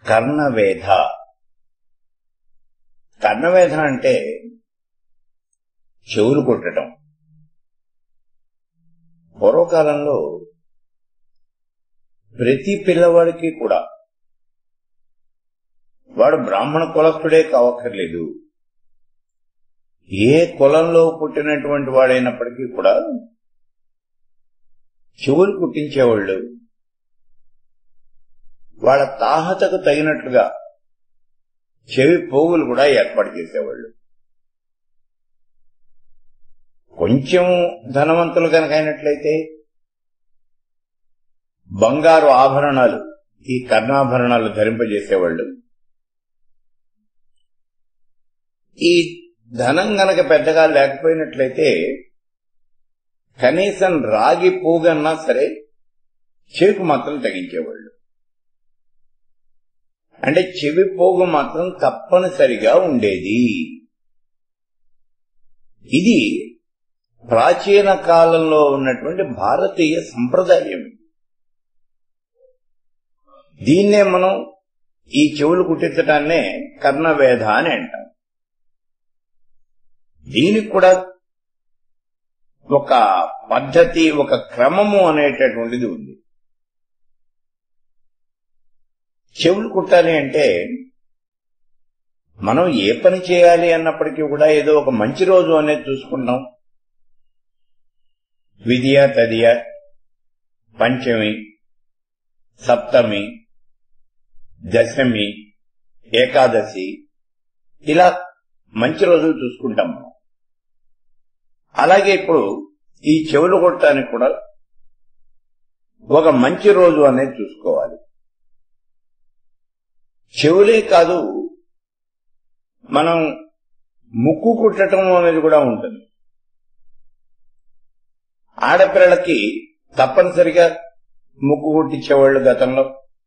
కర్ణవేధ కర్ణవేధ అంటే చెవులు కొట్టడం పూర్వకాలంలో ప్రతి పిల్లవాడికి కూడా వాడు బ్రాహ్మణ కులస్తుడే కావక్కర్లేదు ఏ కులంలో పుట్టినటువంటి వాడైనప్పటికీ కూడా చెవులు కుట్టించేవాళ్ళు వాళ్ళ తాహతకు తగినట్లుగా చెవి పోగులు కూడా ఏర్పాటు చేసేవాళ్ళు కొంచెం ధనవంతులు కనుక అయినట్లయితే బంగారు ఆభరణాలు ఈ కర్ణాభరణాలు ధరింపజేసేవాళ్ళు ఈ ధనం గనక పెద్దగా లేకపోయినట్లయితే కనీసం రాగి పూగన్నా సరే చెవికి మాత్రం తగ్గించేవాళ్ళు అంటే చెవి పోగు మాత్రం తప్పనిసరిగా ఉండేది ఇది ప్రాచీన కాలంలో ఉన్నటువంటి భారతీయ సంప్రదాయం దీన్నే మనం ఈ చెవులు కుట్టించడాన్నే కర్ణవేధ అని అంటాం దీనికి కూడా ఒక పద్ధతి ఒక క్రమము అనేటటువంటిది ఉంది చెవులు కుట్టాలి అంటే మనం ఏ పని చేయాలి అన్నప్పటికీ కూడా ఏదో ఒక మంచి రోజు అనేది చూసుకుంటాం విధియ తదియ పంచమి సప్తమి దశమి ఏకాదశి ఇలా మంచి రోజులు చూసుకుంటాం మనం అలాగే ఇప్పుడు ఈ చెవులు కొట్టడానికి కూడా ఒక మంచి రోజు అనేది చూసుకోవాలి చెవులే కాదు మనం ముక్కు కుట్టడం అనేది కూడా ఉంటుంది ఆడపిల్లలకి తప్పనిసరిగా ముక్కు కుట్టించేవాళ్ళు గతంలో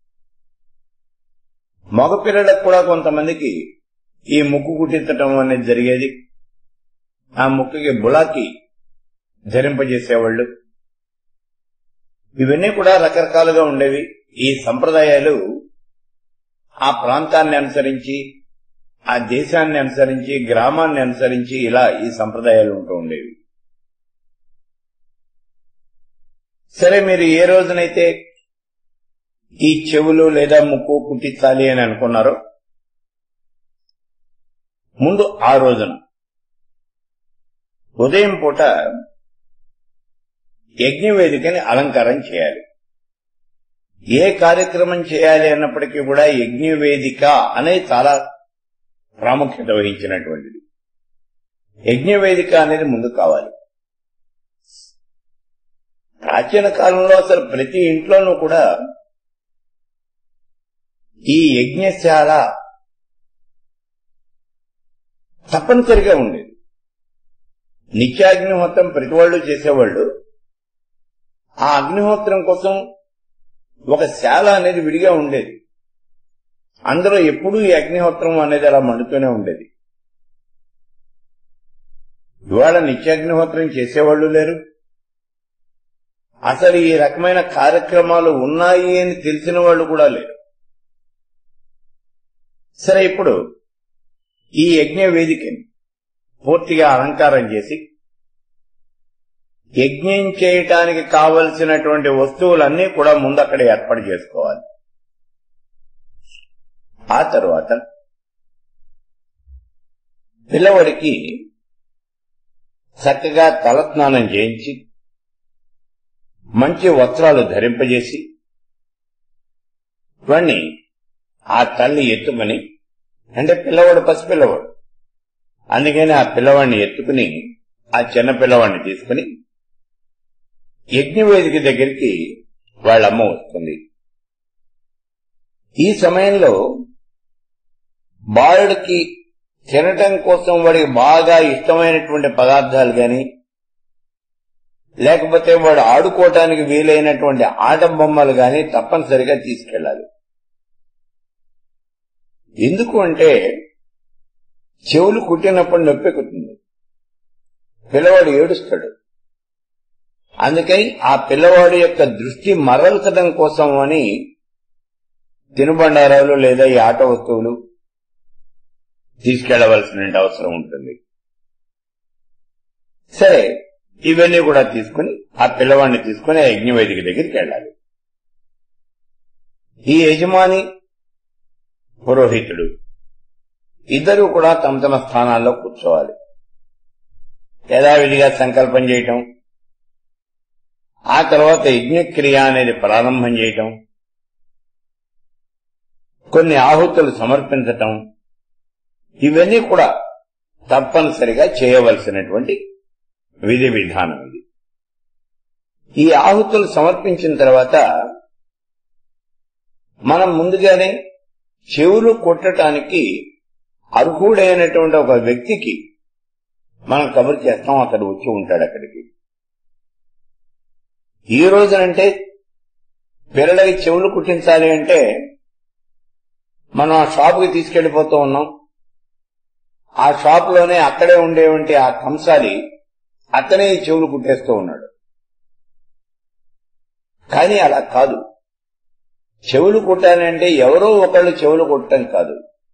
మగపిల్లలకు కూడా కొంతమందికి ఈ ముక్కు కుట్టించటం అనేది జరిగేది ఆ ముక్కుకి బులాకి ధరింపజేసేవాళ్ళు ఇవన్నీ కూడా రకరకాలుగా ఉండేవి ఈ సంప్రదాయాలు ఆ ప్రాంతాన్ని అనుసరించి ఆ దేశాన్ని అనుసరించి గ్రామాన్ని అనుసరించి ఇలా ఈ సంప్రదాయాలు ఉంటూ ఉండేవి సరే మీరు ఏ రోజునైతే ఈ చెవులు లేదా ముక్కు కుట్టించాలి అని అనుకున్నారో ముందు ఆ రోజున ఉదయం పూట యజ్ఞవేదికని అలంకారం చేయాలి ఏ కార్యక్రమం చేయాలి అన్నప్పటికీ కూడా యజ్ఞవేదిక అనేది చాలా ప్రాముఖ్యత వహించినటువంటిది యజ్ఞవేదిక అనేది ముందు కావాలి ప్రాచీన కాలంలో అసలు ప్రతి ఇంట్లోనూ కూడా ఈ యజ్ఞశాల తప్పనిసరిగా ఉండేది నిత్యాగ్నిహోత్రం ప్రతి వాళ్ళు చేసేవాళ్ళు ఆ అగ్నిహోత్రం కోసం ఒక శాల అనేది విడిగా ఉండేది అందులో ఎప్పుడూ ఈ అగ్నిహోత్రం అనేది అలా మండుతూనే ఉండేది ఇవాళ నిత్యాగ్నిహోత్రం చేసేవాళ్ళు లేరు అసలు ఈ రకమైన కార్యక్రమాలు ఉన్నాయి అని తెలిసిన వాళ్ళు కూడా లేరు సరే ఇప్పుడు ఈ యజ్ఞ వేదికని పూర్తిగా అలంకారం చేసి యజ్ఞం చేయటానికి కావలసినటువంటి వస్తువులన్నీ కూడా ముందు అక్కడ ఏర్పాటు చేసుకోవాలి ఆ తరువాత పిల్లవాడికి చక్కగా తలస్నానం చేయించి మంచి వస్త్రాలు ధరింపజేసి వాణ్ణి ఆ తల్లి ఎత్తుమని అంటే పిల్లవాడు పసిపిల్లవాడు అందుకని ఆ పిల్లవాడిని ఎత్తుకుని ఆ చిన్న పిల్లవాడిని తీసుకుని యజ్ఞవేదిక దగ్గరికి వాళ్ళమ్మ వస్తుంది ఈ సమయంలో బాలుడికి తినటం కోసం వాడికి బాగా ఇష్టమైనటువంటి పదార్థాలు గాని లేకపోతే వాడు ఆడుకోవటానికి వీలైనటువంటి ఆట బొమ్మలు గాని తప్పనిసరిగా తీసుకెళ్లాలి ఎందుకు అంటే చెవులు కుట్టినప్పుడు నొప్పి ఎక్కుతుంది పిల్లవాడు ఏడుస్తాడు అందుకని ఆ పిల్లవాడి యొక్క దృష్టి మరల్చడం కోసం అని తినుబండారాలు లేదా ఈ ఆట వస్తువులు తీసుకెళ్లవలసిన అవసరం ఉంటుంది సరే ఇవన్నీ కూడా తీసుకుని ఆ పిల్లవాడిని తీసుకుని ఆ యజ్ఞవేదిక దగ్గరికి వెళ్ళాలి ఈ యజమాని పురోహితుడు ఇద్దరు కూడా తమ తమ స్థానాల్లో కూర్చోవాలి యథావిధిగా సంకల్పం చేయటం ఆ తర్వాత యజ్ఞక్రియ అనేది ప్రారంభం చేయటం కొన్ని ఆహుతులు సమర్పించటం ఇవన్నీ కూడా తప్పనిసరిగా చేయవలసినటువంటి విధి విధానం ఇది ఈ ఆహుతులు సమర్పించిన తర్వాత మనం ముందుగానే చెవులు కొట్టడానికి అర్హుడైనటువంటి ఒక వ్యక్తికి మనం కబురు చేస్తాం అతడు వచ్చి ఉంటాడు అక్కడికి ఈ రోజునంటే పిల్లలకి చెవులు కుట్టించాలి అంటే మనం ఆ షాపుకి తీసుకెళ్లిపోతూ ఉన్నాం ఆ షాప్ లోనే అక్కడే ఉండేవంటి ఆ కంసాలి అతనే ఈ చెవులు కుట్టేస్తూ ఉన్నాడు కానీ అలా కాదు చెవులు కుట్టాలంటే ఎవరో ఒకళ్ళు చెవులు కుట్టడం కాదు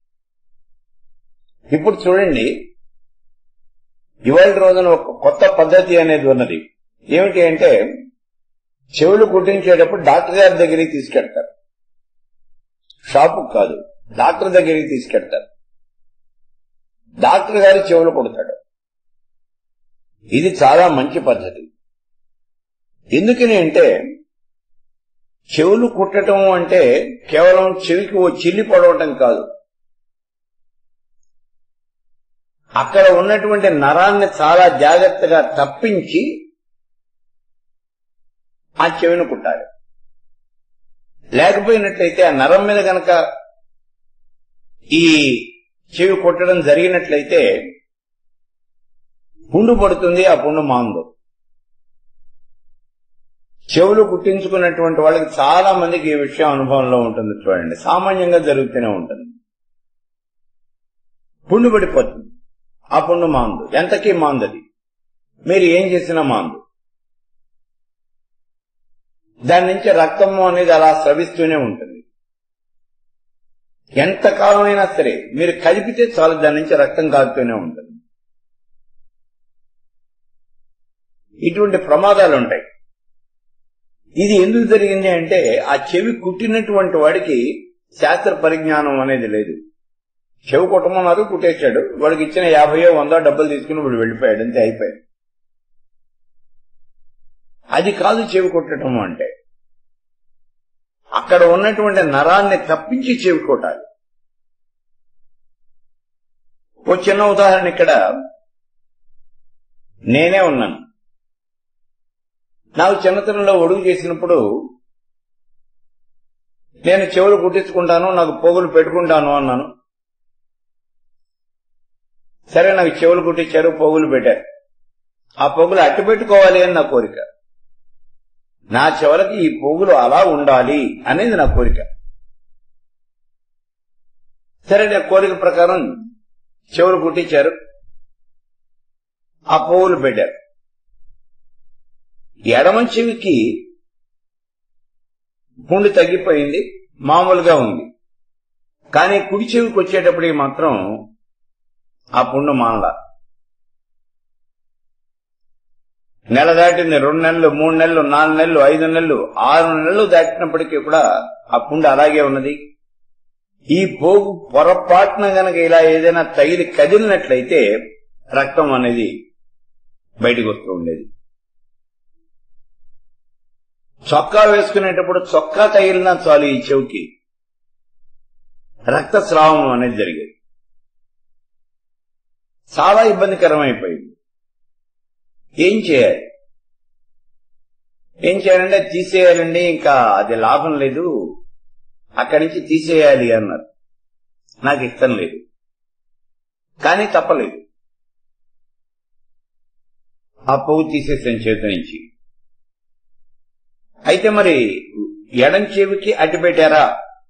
ఇప్పుడు చూడండి ఇవాళ రోజున ఒక కొత్త పద్ధతి అనేది ఉన్నది ఏమిటి అంటే చెవులు కుట్టించేటప్పుడు డాక్టర్ గారి దగ్గరికి తీసుకెళ్తారు షాపు కాదు డాక్టర్ దగ్గరికి తీసుకెళ్తారు డాక్టర్ గారి చెవులు కొడతాడు ఇది చాలా మంచి పద్ధతి ఎందుకని అంటే చెవులు కుట్టడం అంటే కేవలం చెవికి ఓ చిల్లి పడవటం కాదు అక్కడ ఉన్నటువంటి నరాన్ని చాలా జాగ్రత్తగా తప్పించి ఆ చెవిని కుట్టాలి లేకపోయినట్లయితే ఆ నరం మీద గనక ఈ చెవి కొట్టడం జరిగినట్లయితే పుండు పడుతుంది ఆ పుండు మాందు చెవులు కుట్టించుకున్నటువంటి వాళ్ళకి చాలా మందికి ఈ విషయం అనుభవంలో ఉంటుంది చూడండి సామాన్యంగా జరుగుతూనే ఉంటుంది పుండు పడిపోతుంది ఆ పుండు మాందు ఎంతకీ మాందది మీరు ఏం చేసినా మాందు దాని నుంచి రక్తము అనేది అలా స్రవిస్తూనే ఉంటుంది ఎంత కాలమైనా సరే మీరు కలిపితే చాలు దాని నుంచి రక్తం కారుతూనే ఉంటుంది ఇటువంటి ప్రమాదాలు ఉంటాయి ఇది ఎందుకు జరిగింది అంటే ఆ చెవి కుట్టినటువంటి వాడికి శాస్త్ర పరిజ్ఞానం అనేది లేదు చెవి కుట్టమన్నారు కుట్టేశాడు వాడికి ఇచ్చిన యాభయో వందో డబ్బులు తీసుకుని వాడు వెళ్ళిపోయాడు అంతే అయిపోయాడు అది కాదు చెవి కొట్టడం అంటే అక్కడ ఉన్నటువంటి నరాన్ని తప్పించి చెవి కొట్టాలి ఓ చిన్న ఉదాహరణ ఇక్కడ నేనే ఉన్నాను నాకు చిన్నతనంలో ఒడుగు చేసినప్పుడు నేను చెవులు కుట్టించుకుంటాను నాకు పోగులు పెట్టుకుంటాను అన్నాను సరే నాకు చెవులు కుట్టించారు పోగులు పెట్టారు ఆ పోగులు అట్టు పెట్టుకోవాలి అని నా కోరిక నా చివరికి ఈ పోగులు అలా ఉండాలి అనేది నా కోరిక సరే నా కోరిక ప్రకారం చెవులు కుట్టించారు ఆ పోగులు పెట్టారు ఎడమ చెవికి పుండు తగ్గిపోయింది మామూలుగా ఉంది కానీ కుడి చెవికి వచ్చేటప్పటికి మాత్రం ఆ పుండు మానలా నెల దాటింది రెండు నెలలు మూడు నెలలు నాలుగు నెలలు ఐదు నెలలు ఆరు నెలలు దాటినప్పటికీ కూడా ఆ పుండు అలాగే ఉన్నది ఈ పోగు పొరపాటున గనక ఇలా ఏదైనా తగిలి కదిలినట్లయితే రక్తం అనేది బయటకు వస్తూ ఉండేది చొక్కా వేసుకునేటప్పుడు చొక్కా తగిలినా చాలు ఈ చెవికి రక్తస్రావం అనేది జరిగేది చాలా ఇబ్బందికరమైపోయింది ఏం చేయాలి ఏం చేయాలంటే తీసేయాలండి ఇంకా అది లాభం లేదు అక్కడి నుంచి తీసేయాలి అన్నారు నాకు ఇష్టం లేదు కానీ తప్పలేదు ఆ పువ్వు తీసేసాను చేతి నుంచి అయితే మరి ఎడం చెవికి అడ్డు పెట్టారా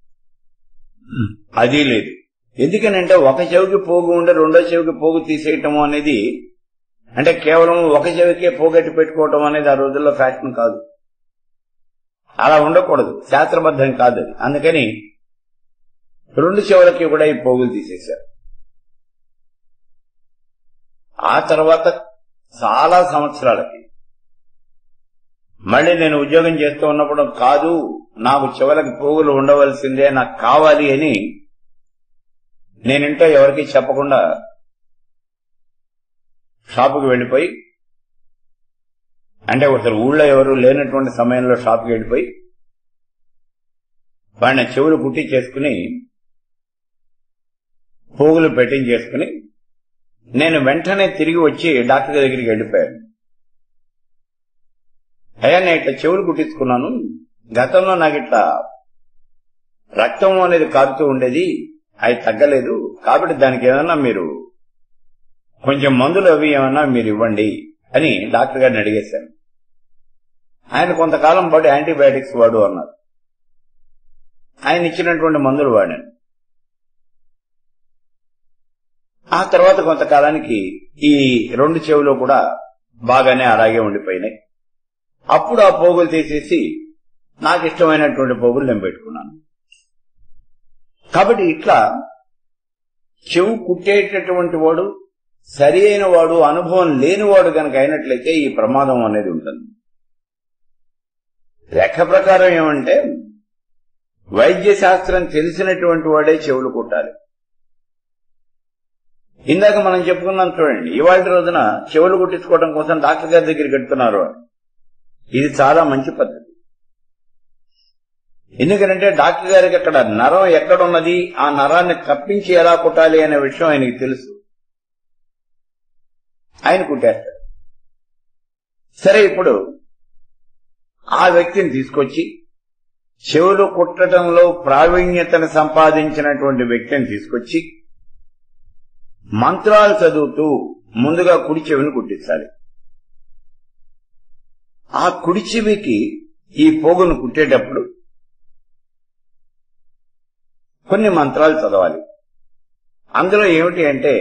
అది లేదు ఎందుకనంటే ఒక చెవికి పోగు ఉండి రెండో చెవికి పోగు తీసేయటం అనేది అంటే కేవలం ఒక చెవికే పోగొట్టి పెట్టుకోవటం అనేది ఆ రోజుల్లో ఫ్యాషన్ కాదు అలా ఉండకూడదు శాస్త్రబద్ధం కాదు అది అందుకని రెండు చెవులకి కూడా ఈ పోగులు తీసేశారు ఆ తర్వాత చాలా సంవత్సరాలకి మళ్ళీ నేను ఉద్యోగం చేస్తూ ఉన్నప్పుడు కాదు నాకు చెవులకి పోగులు ఉండవలసిందే నాకు కావాలి అని నేనింటో ఎవరికి చెప్పకుండా షాపుకి వెళ్ళిపోయి అంటే ఒకసారి ఊళ్ళో ఎవరు లేనటువంటి సమయంలో షాప్కి వెళ్ళిపోయి వాడిని చెవులు కుట్టి చేసుకుని పోగులు పెట్టించేసుకుని నేను వెంటనే తిరిగి వచ్చి డాక్టర్ దగ్గరికి వెళ్ళిపోయాను అయ్యా నేను ఇట్లా చెవులు కుట్టించుకున్నాను గతంలో నాకు ఇట్లా రక్తం అనేది కారుతూ ఉండేది అది తగ్గలేదు కాబట్టి దానికి ఏమన్నా మీరు కొంచెం మందులు అవి ఏమన్నా మీరు ఇవ్వండి అని డాక్టర్ గారిని అడిగేశాను ఆయన కొంతకాలం పాటు యాంటీబయాటిక్స్ వాడు అన్నారు ఆయన ఇచ్చినటువంటి మందులు వాడాను ఆ తర్వాత కొంతకాలానికి ఈ రెండు చెవులు కూడా బాగానే అలాగే ఉండిపోయినాయి అప్పుడు ఆ పోగులు తీసేసి నాకు ఇష్టమైనటువంటి పోగులు నేను పెట్టుకున్నాను కాబట్టి ఇట్లా చెవు కుట్టేటటువంటి వాడు సరి అయిన వాడు అనుభవం లేనివాడు గనక అయినట్లయితే ఈ ప్రమాదం అనేది ఉంటుంది లెక్క ప్రకారం ఏమంటే వైద్య శాస్త్రం తెలిసినటువంటి వాడే చెవులు కుట్టాలి ఇందాక మనం చెప్పుకున్నాం చూడండి ఇవాళ రోజున చెవులు కుట్టించుకోవడం కోసం డాక్టర్ గారి దగ్గరికి వెళ్తున్నారు ఇది చాలా మంచి పద్ధతి ఎందుకంటే డాక్టర్ గారికి అక్కడ నరం ఎక్కడున్నది ఆ నరాన్ని తప్పించి ఎలా కుట్టాలి అనే విషయం ఆయనకి తెలుసు ఆయన కుట్టేస్తాడు సరే ఇప్పుడు ఆ వ్యక్తిని తీసుకొచ్చి చెవులు కుట్టడంలో ప్రావీణ్యతను సంపాదించినటువంటి వ్యక్తిని తీసుకొచ్చి మంత్రాలు చదువుతూ ముందుగా కుడి చెవిని కుట్టించాలి ఆ కుడి చెవికి ఈ పోగును కుట్టేటప్పుడు కొన్ని మంత్రాలు చదవాలి అందులో ఏమిటి అంటే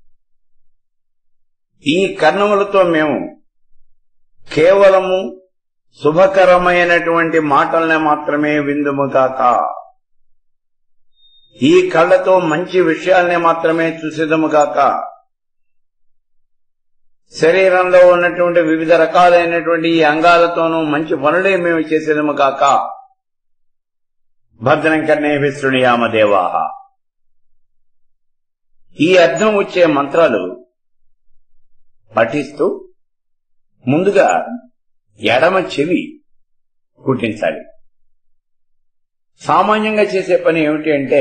ఈ కర్ణములతో మేము కేవలము శుభకరమైనటువంటి మాటల్ని మాత్రమే విందుముగాక ఈ కళ్ళతో మంచి విషయాల్ని మాత్రమే చూసేదముగాక శరీరంలో ఉన్నటువంటి వివిధ రకాలైనటువంటి ఈ అంగాలతోనూ మంచి పనులే మేము చేసేదము కాక భద్రం కర్ణే విశృణియామ దేవాహ ఈ అర్థం వచ్చే మంత్రాలు పఠిస్తూ ముందుగా ఎడమ చెవి కుట్టించాలి సామాన్యంగా చేసే పని ఏమిటి అంటే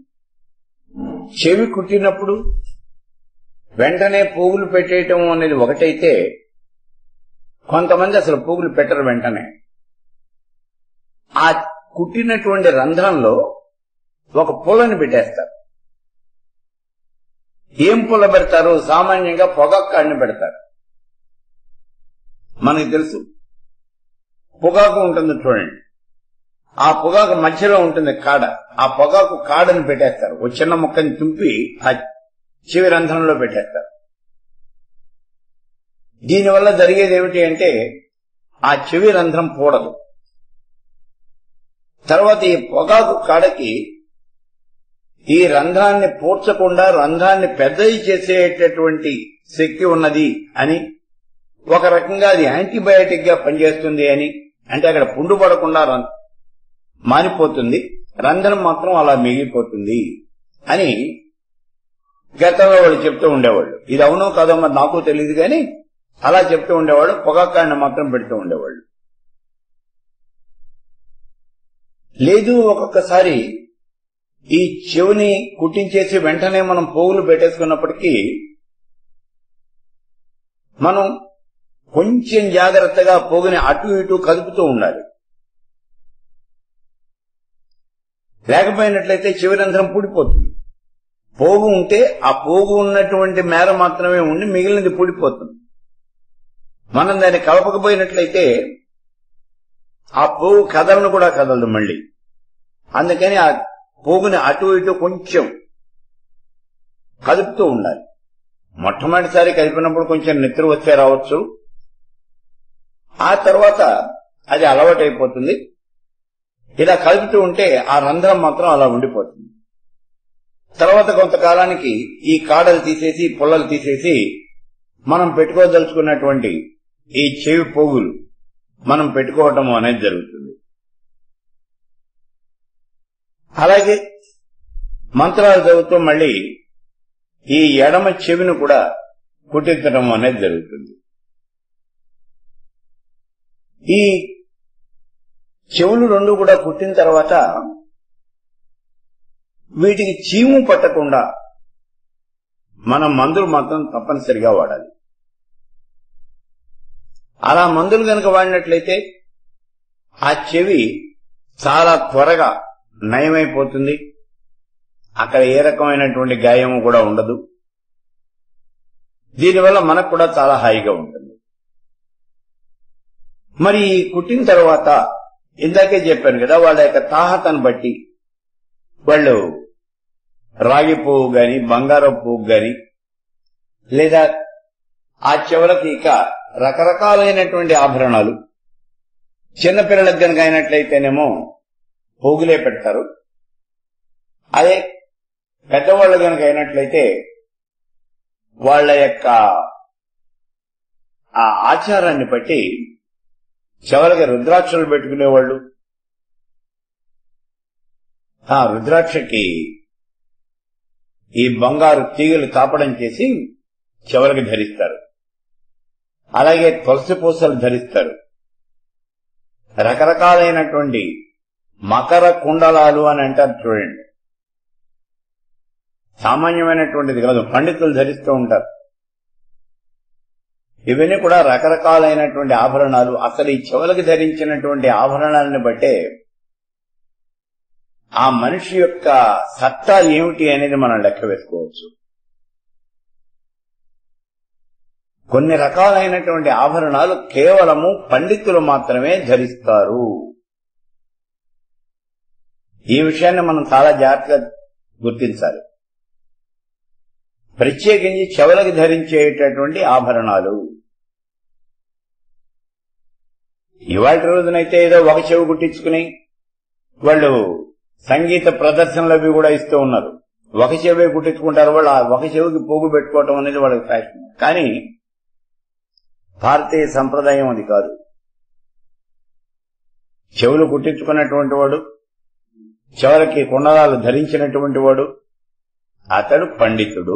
చెవి కుట్టినప్పుడు వెంటనే పువ్వులు పెట్టేయటం అనేది ఒకటైతే కొంతమంది అసలు పువ్వులు పెట్టరు వెంటనే ఆ కుట్టినటువంటి రంధ్రంలో ఒక పూలని పెట్టేస్తారు ఏం పూల పెడతారు సామాన్యంగా పొగాకాడిని పెడతారు మనకి తెలుసు పొగాకు ఉంటుంది చూడండి ఆ పొగాకు మధ్యలో ఉంటుంది కాడ ఆ పొగాకు కాడని పెట్టేస్తారు ఒక చిన్న ముక్కని తుంపి ఆ చెవి రంధ్రంలో పెట్టేస్తారు దీనివల్ల జరిగేది ఏమిటి అంటే ఆ చెవి రంధ్రం పూడదు తర్వాత ఈ పొగాకు కాడకి ఈ రంధ్రాన్ని పూడ్చకుండా రంధ్రాన్ని పెద్దది చేసేటటువంటి శక్తి ఉన్నది అని ఒక రకంగా అది యాంటీబయాటిక్ గా పనిచేస్తుంది అని అంటే అక్కడ పుండు పడకుండా మానిపోతుంది రంధ్రం మాత్రం అలా మిగిలిపోతుంది అని గతంలో వాళ్ళు చెప్తూ ఉండేవాళ్ళు ఇది అవునో కాదో మరి నాకు తెలియదు కానీ అలా చెప్తూ ఉండేవాళ్ళు పొగాకాన్ని మాత్రం పెడుతూ ఉండేవాళ్ళు లేదు ఒక్కొక్కసారి ఈ చెవిని కుట్టించేసి వెంటనే మనం పోగులు పెట్టేసుకున్నప్పటికీ మనం కొంచెం జాగ్రత్తగా పోగుని అటు ఇటు కదుపుతూ ఉండాలి లేకపోయినట్లయితే చివరంధ్రం పూడిపోతుంది పోగు ఉంటే ఆ పోగు ఉన్నటువంటి మేర మాత్రమే ఉండి మిగిలినది పూడిపోతుంది మనం దాన్ని కలపకపోయినట్లయితే ఆ పోగు కదలను కూడా కదలదు మళ్ళీ అందుకని ఆ పోగుని అటు ఇటు కొంచెం కదుపుతూ ఉండాలి మొట్టమొదటిసారి కలిపినప్పుడు కొంచెం నిద్ర వచ్చే రావచ్చు ఆ తర్వాత అది అలవాటైపోతుంది ఇలా కలుపుతూ ఉంటే ఆ రంధ్రం మాత్రం అలా ఉండిపోతుంది తర్వాత కొంతకాలానికి ఈ కాడలు తీసేసి పుల్లలు తీసేసి మనం పెట్టుకోదలుచుకున్నటువంటి ఈ చెవి పోగులు మనం పెట్టుకోవటం అనేది జరుగుతుంది అలాగే మంత్రాలు చదువుతూ మళ్ళీ ఈ ఎడమ చెవిని కూడా కుట్టించడం అనేది జరుగుతుంది ఈ చెవులు రెండు కూడా కుట్టిన తర్వాత వీటికి చీము పట్టకుండా మనం మందులు మాత్రం తప్పనిసరిగా వాడాలి అలా మందులు కనుక వాడినట్లయితే ఆ చెవి చాలా త్వరగా నయమైపోతుంది అక్కడ ఏ రకమైనటువంటి గాయము కూడా ఉండదు దీనివల్ల మనకు కూడా చాలా హాయిగా ఉంటుంది మరి ఈ కుట్టిన తర్వాత ఇందాకే చెప్పాను కదా వాళ్ళ యొక్క తాహతను బట్టి వాళ్ళు రాగి పువ్వు గాని బంగారం పువ్వు గాని లేదా ఆ చివరికి ఇక రకరకాలైనటువంటి ఆభరణాలు చిన్నపిల్లలకు గనక అయినట్లయితేనేమో పోగులే పెడతారు అదే పెద్దవాళ్ళు గనక అయినట్లయితే వాళ్ళ యొక్క ఆ ఆచారాన్ని బట్టి చివరికి రుద్రాక్షలు పెట్టుకునేవాళ్ళు ఆ రుద్రాక్షకి ఈ బంగారు తీగలు తాపడం చేసి చివరికి ధరిస్తారు అలాగే తులసి పూసలు ధరిస్తారు రకరకాలైనటువంటి మకర కుండలాలు అని అంటారు చూడండి సామాన్యమైనటువంటిది కాదు పండితులు ధరిస్తూ ఉంటారు ఇవన్నీ కూడా రకరకాలైనటువంటి ఆభరణాలు అసలు ఈ చెవులకు ధరించినటువంటి ఆభరణాలను బట్టే ఆ మనిషి యొక్క సత్తా ఏమిటి అనేది మనం లెక్క వేసుకోవచ్చు కొన్ని రకాలైనటువంటి ఆభరణాలు కేవలము పండితులు మాత్రమే ధరిస్తారు ఈ విషయాన్ని మనం చాలా జాగ్రత్తగా గుర్తించాలి ప్రత్యేకించి చెవులకు ధరించేటటువంటి ఆభరణాలు ఇవాళ రోజునైతే ఏదో ఒక చెవి కుట్టించుకుని వాళ్ళు సంగీత ప్రదర్శనలు అవి కూడా ఇస్తూ ఉన్నారు ఒక చెవి కుట్టించుకుంటారు వాళ్ళు ఆ ఒక చెవికి పోగు పెట్టుకోవటం అనేది వాళ్ళకి ఫ్యాషన్ కానీ భారతీయ సంప్రదాయం అది కాదు చెవులు కుట్టించుకున్నటువంటి వాడు చివరికి కుండలాలు ధరించినటువంటి వాడు అతడు పండితుడు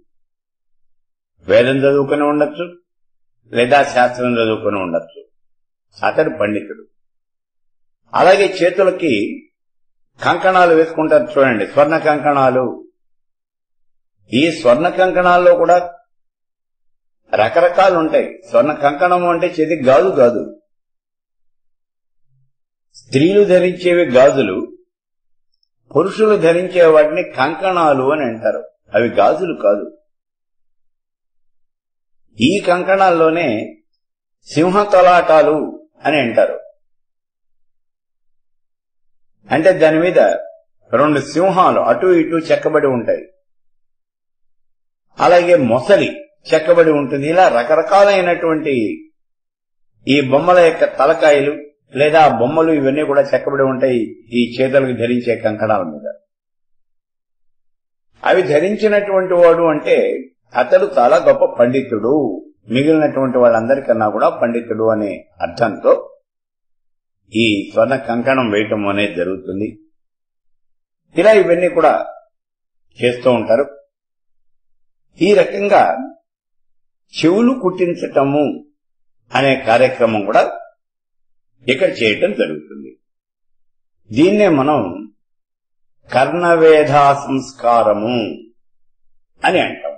వేదం చదువుకుని ఉండొచ్చు లేదా శాస్త్రం చదువుకుని ఉండొచ్చు అతడు పండితుడు అలాగే చేతులకి కంకణాలు వేసుకుంటారు చూడండి స్వర్ణ కంకణాలు ఈ స్వర్ణ కంకణాల్లో కూడా రకరకాలు ఉంటాయి స్వర్ణ కంకణము అంటే చేతి గాజు కాదు స్త్రీలు ధరించేవి గాజులు పురుషులు ధరించే వాటిని కంకణాలు అని అంటారు అవి గాజులు కాదు ఈ కంకణాల్లోనే సింహతలాటాలు అని అంటారు అంటే దాని మీద రెండు సింహాలు అటు ఇటు చెక్కబడి ఉంటాయి అలాగే మొసలి చెక్కబడి ఉంటుంది ఇలా రకరకాలైనటువంటి ఈ బొమ్మల యొక్క తలకాయలు లేదా బొమ్మలు ఇవన్నీ కూడా చెక్కబడి ఉంటాయి ఈ చేతులకు ధరించే కంకణాల మీద అవి ధరించినటువంటి వాడు అంటే అతడు చాలా గొప్ప పండితుడు మిగిలినటువంటి వాళ్ళందరికన్నా కూడా పండితుడు అనే అర్థంతో ఈ స్వర్ణ కంకణం వేయటం అనేది జరుగుతుంది ఇలా ఇవన్నీ కూడా చేస్తూ ఉంటారు ఈ రకంగా చెవులు కుట్టించటము అనే కార్యక్రమం కూడా ఇక్కడ చేయటం జరుగుతుంది దీన్నే మనం కర్ణవేధా సంస్కారము అని అంటాం